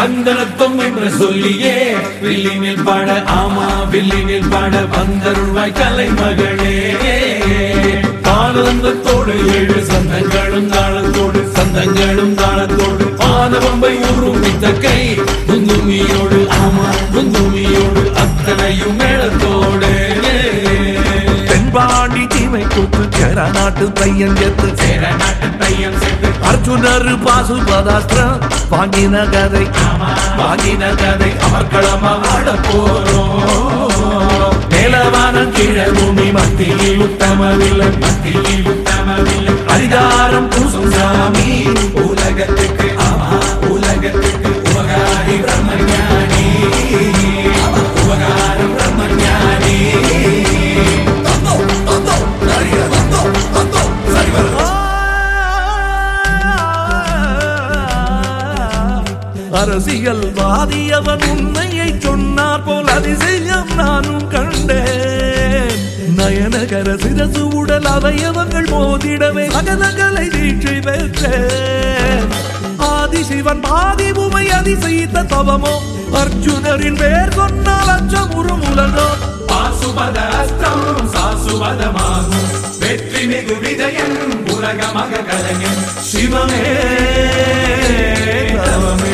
அந்தரத்தம் என்று சொல்லியே வில்லினில் பாட ஆமா வில்லினில் பாட வந்தருள்வாய் கலை மகளே ஆனந்தத்தோடு ஏழு சந்தங்களும் தாளத்தோடு சந்தங்களும் தாளத்தோடு ஆனவம்பை உருமித்த கை குந்துமியோடு ஆமா குந்துமியோடு அத்தனையும் மேளத்தோடு தென்பாண்டி தீமை கூத்து சேர நாட்டு பையன் செத்து சேர நாட்டு பையன் சென்று அர்ஜுனர் பாசுபதாஸ்திரம் வாங்கின கதை வாங்கின கதை அமர்க்களமா வாழ போறோம் மேலவானம் கீழ பூமி மத்தியில் உத்தமவில்லை மத்தியில் உத்தமவில்லை அதிகாரம் பூசும் சாமி உலகத்துக்கு ஆமா உலகத்துக்கு உபகாரி பிரம்மஞானி உபகாரம் பிரம்மஞானி அரசியல் வாதியவன் உண்மையை சொன்னார் போல் அதிசயம் நானும் கண்டேன் நயனகர சிரசு உடல் அவயவங்கள் மோதிடவே அகலகளை வீழ்ச்சி பெற்றேன் ஆதிசிவன் பாதி உமை அதிசயித்த தவமோ அர்ஜுனரின் பேர் சொன்னால் அச்சமுறும் உலகம் பாசுபத அஸ்தம் சாசுபதமாகும் வெற்றி மிகு விஜயன் உலகமக கலைஞன் சிவமே தவமே